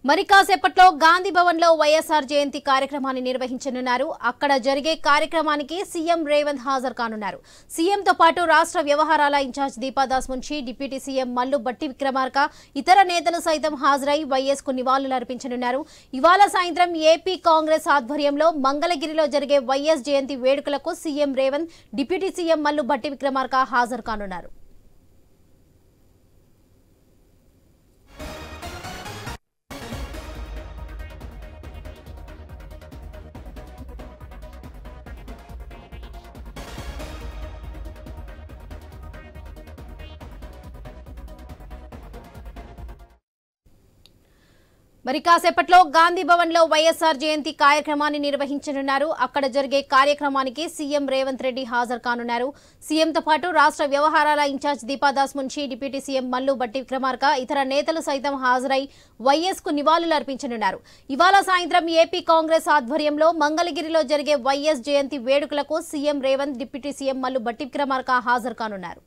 మరి కాసేపట్లో గాంధీ భవన్ లో వైఎస్ఆర్ జయంతి కార్యక్రమాన్ని నిర్వహించనున్నారు అక్కడ జరిగే కార్యక్రమానికి సీఎం రేవంత్ హాజరు కానున్నారు సీఎంతో పాటు రాష్ట్ర వ్యవహారాల incharge Deepa Das Munshi deputy CM Mallu Bhatti Vikramarka ఇతర నేతలు సైతం హాజరై వైఎస్ కు నివాళులు అర్పించనున్నారు ఇవాళ సాయంత్రం ఏపీ కాంగ్రెస్ ఆధ్వర్యంలో మంగళగిరిలో జరిగే వైఎస్ జయంతి వేడుకలకు CM Revanth deputy CM Mallu Bhatti Vikramarka హాజరు కానున్నారు మరి కాసేపట్లో గాంధీ భవన్ లో వైఎస్ఆర్ జయంతి కార్యక్రమాన్ని నిర్వహించనున్నారు అక్కడ జరిగే కార్యక్రమానికి సీఎం రేవంత్ రెడ్డి హాజరు కానున్నారు సీఎంతో పాటు రాష్ట్ర వ్యవహారాల incharge Deepa Das Munshi deputy CM Mallu Bhatti Vikramarka ఇతర నేతలు సైతం హాజరై వైఎస్ కు నివాళులు అర్పించనున్నారు ఇవాళ సాయంత్రం ఏపీ కాంగ్రెస్ ఆధ్వర్యంలో మంగళగిరిలో జరిగే వైఎస్ జయంతి వేడుకలకు CM Revanth deputy CM Mallu Bhatti Vikramarka హాజరు కానున్నారు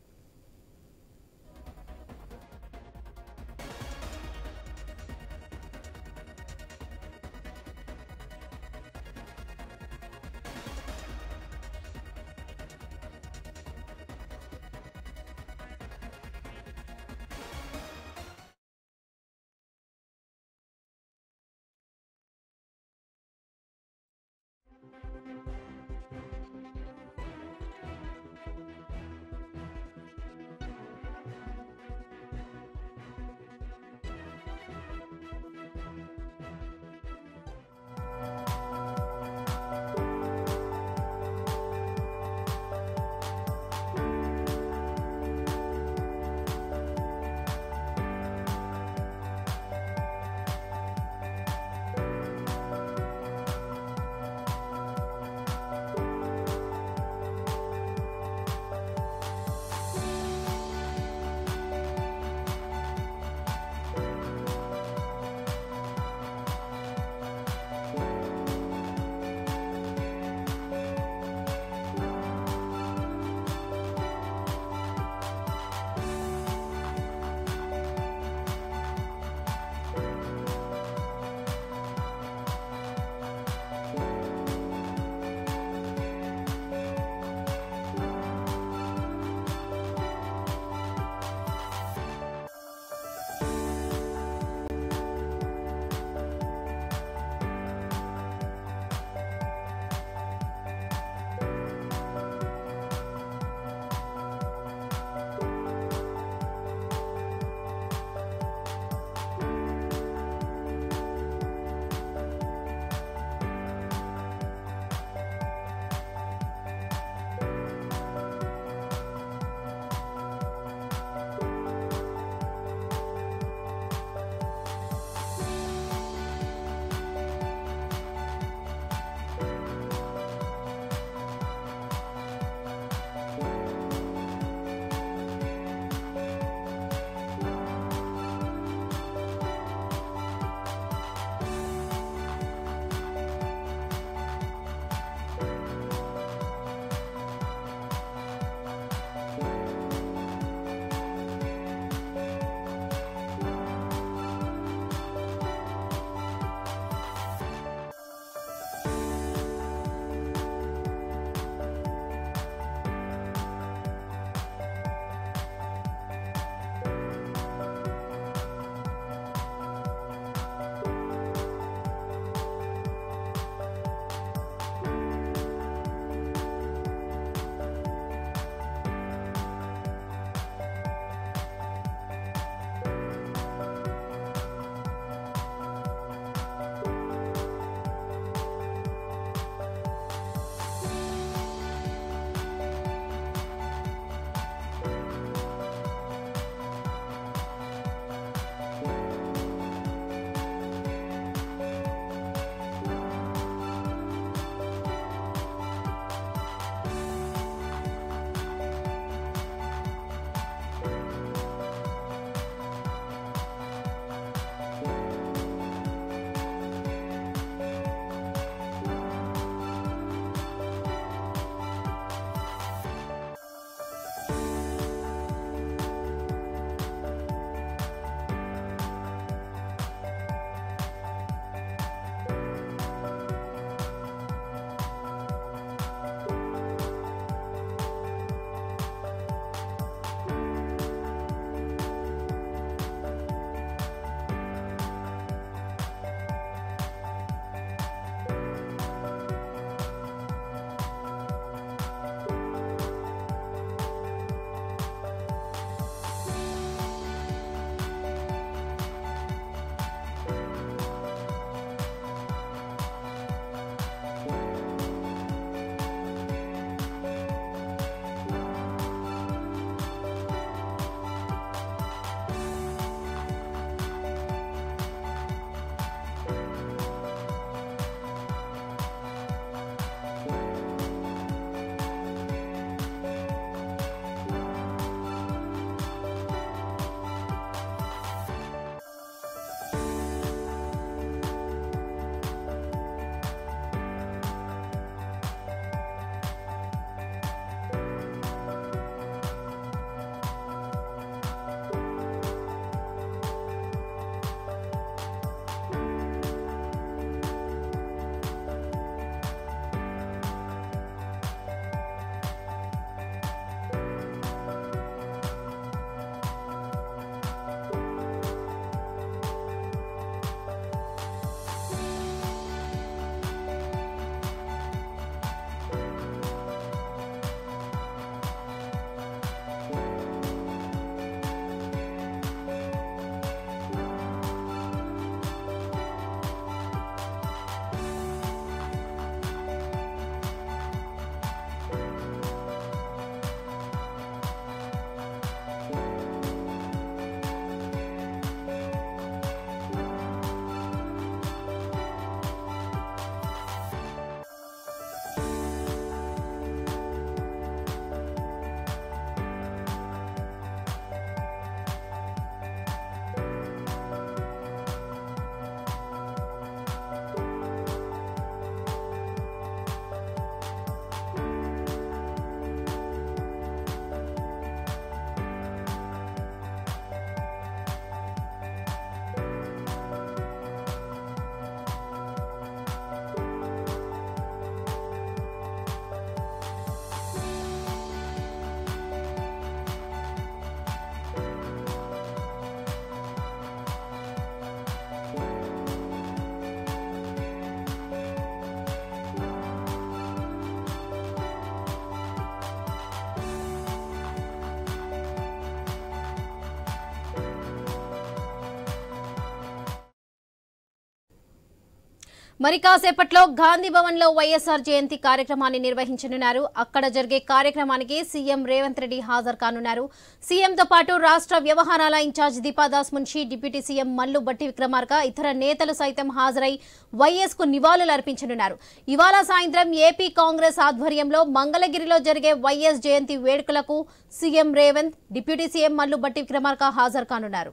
మరి కాసేపట్లో గాంధీ భవన్ లో వైఎస్ఆర్ జయంతి కార్యక్రమాన్ని నిర్వహించనున్నారు అక్కడ జరిగే కార్యక్రమానికి సీఎం రేవంత్ రెడ్డి హాజరు కానున్నారు సీఎంతో పాటు రాష్ట్ర వ్యవహారాల incharge Deepa Das Munshi deputy CM Mallu Bhatti Vikramarka ఇతర నేతలు సైతం హాజరై వైఎస్ కు నివాళులు అర్పించనున్నారు ఇవాళ సాయంత్రం ఏపీ కాంగ్రెస్ ఆధ్వర్యంలో మంగళగిరిలో జరిగే వైఎస్ జయంతి వేడుకలకు CM Revanth deputy CM Mallu Bhatti Vikramarka హాజరు కానున్నారు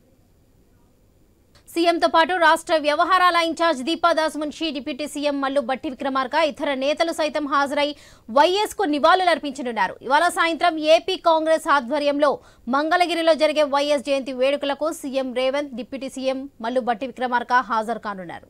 సీఎంతో పాటు రాష్ట్ర వ్యవహారాల incharge Deepa Das Munshi deputy CM Mallu Bhatti Vikramarka ఇతర నేతలు సైతం హాజరై వైఎస్ కు నివాళులర్పించనున్నారు ఇవాళ సాయంత్రం ఏపీ కాంగ్రెస్ ఆధ్వర్యంలో మంగళగిరిలో జరిగే వైఎస్ జయంతి వేడుకలకు CM Revanth deputy CM Mallu Bhatti Vikramarka హాజరు కానున్నారు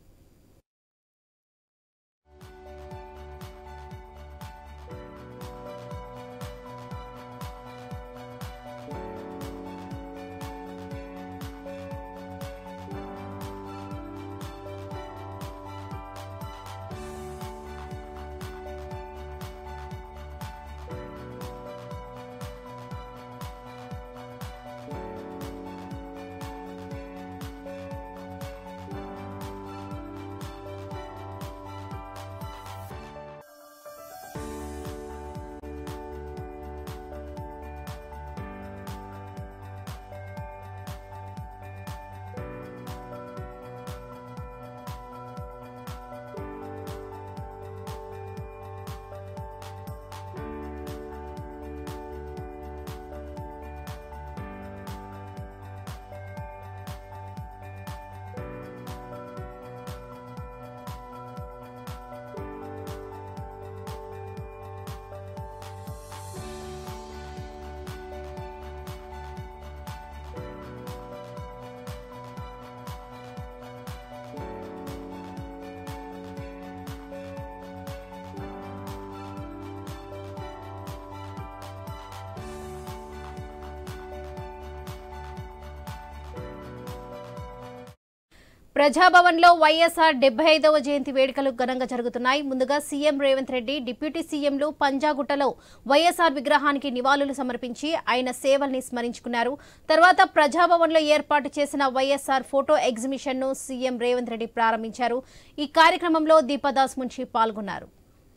ప్రజాభవన్ లో వైఎస్ఆర్ డెబ్బై ఐదవ జయంతి వేడుకలు ఘనంగా జరుగుతున్నాయి ముందుగా సీఎం రేవంత్ రెడ్డి డిప్యూటీ సీఎంలు పంజాగుట్టలో వైఎస్ఆర్ విగ్రహానికి నివాళులు సమర్పించి ఆయన సేవల్ని స్మరించుకున్నారు తర్వాత ప్రజాభవన్ లో ఏర్పాటు చేసిన వైఎస్ఆర్ ఫోటో ఎగ్జిబిషన్ ను సీఎం రేవంత్ రెడ్డి ప్రారంభించారు ఈ కార్యక్రమంలో దీపదాస్ మున్షి పాల్గొన్నారు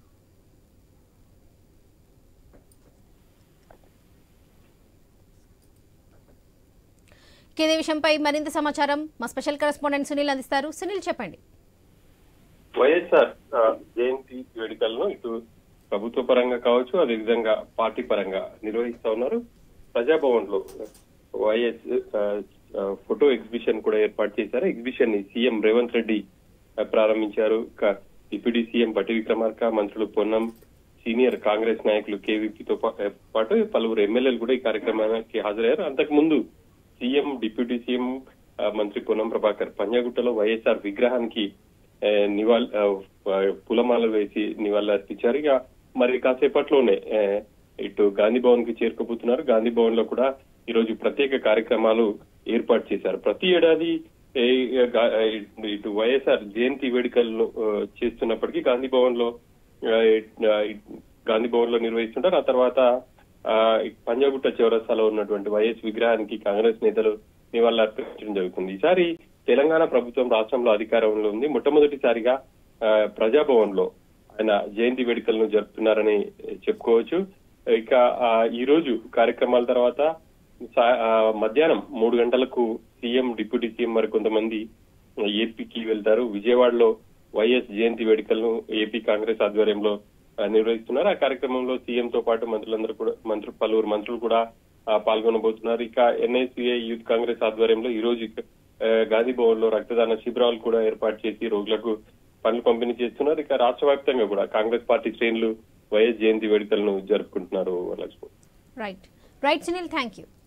ఇదే విషయంపై మరింత సమాచారం మా స్పెషల్ కరెస్పాండెంట్ సునీల్ అందిస్తారు సునీల్ చెప్పండి వైఎస్ఆర్ ఆ, జయంతి వేడుకలను ఇటు ప్రభుత్వ పరంగా కావచ్చు అదేవిధంగా పార్టీ పరంగా నిర్వహిస్తా ఉన్నారు ప్రజాభవన్ లో వైఎస్ ఆ, ఆ, ఫోటో ఎగ్జిబిషన్ కూడా ఏర్పాటు చేశారు ఎగ్జిబిషన్ ని సీఎం రేవంత్ రెడ్డి ఆ, ప్రారంభించారు ఇక డిప్యూటీ సీఎం బట్టి విక్రమార్క మంత్రులు పొన్నం సీనియర్ కాంగ్రెస్ నాయకులు కేవీపీతో పాటు పలువురు ఎమ్మెల్యేలు కూడా ఈ కార్యక్రమానికి హాజరయ్యారు అంతకు ముందు సీఎం డిప్యూటీ సీఎం ఆ, మంత్రి పొన్నం ప్రభాకర్ పంజాగుట్టలో వైఎస్ఆర్ విగ్రహానికి ఆ, నివాళి ఆ, పూలమాల వేసి నివాళులు అర్పించారు ఇక మరి కాసేపట్లోనే ఆ, ఇటు గాంధీ భవన్ కి చేరుకోబోతున్నారు గాంధీ భవన్ లో కూడా ఈ రోజు ప్రత్యేక కార్యక్రమాలు ఏర్పాటు చేశారు ప్రతి ఏడాది ఏ, గా- ఇటు వైఎస్ఆర్ జయంతి వేడుకలను ఆ, చేస్తున్నప్పటికీ గాంధీ భవన్ లో ఆ, ఆ, గాంధీ భవన్ లో నిర్వహిస్తుంటారు ఆ తర్వాత ఆ, పంజాగుట్ట చౌరస్తాలో ఉన్నటువంటి వైఎస్ విగ్రహానికి కాంగ్రెస్ నేతలు నివాళులు అర్పించడం జరుగుతుంది ఈసారి తెలంగాణ ప్రభుత్వం రాష్ట్రంలో అధికారంలో ఉంది మొట్టమొదటిసారిగా ఆ, ప్రజాభవన్ లో ఆయన జయంతి వేడుకలను జరుపుతున్నారని చెప్పుకోవచ్చు ఇక ఆ, ఈ రోజు కార్యక్రమాల తర్వాత సా- ఆ, మధ్యాహ్నం మూడు గంటలకు సీఎం డిప్యూటీ సీఎం మరి కొంతమంది ఏపీకి వెళ్తారు విజయవాడలో వైఎస్ జయంతి వేడుకలను ఏపీ కాంగ్రెస్ ఆధ్వర్యంలో ఆ, నిర్వహిస్తున్నారు ఆ కార్యక్రమంలో సీఎం తో పాటు మంత్రులందరూ కూడా మంత్రులు పలువురు మంత్రులు కూడా ఆ, పాల్గొనబోతున్నారు ఇక ఎన్ఐసిఐ యూత్ కాంగ్రెస్ ఆధ్వర్యంలో ఈ రోజు ఆ, గాంధీ భవన్ లో రక్తదాన శిబిరాలు కూడా ఏర్పాటు చేసి రోగులకు పనులు పంపిణీ చేస్తున్నారు ఇక రాష్ట్ర వ్యాప్తంగా కూడా కాంగ్రెస్ పార్టీ శ్రేణులు వైఎస్ జయంతి వేడుకలను జరుపుకుంటున్నారు Varalakshmi right right Sunil thank you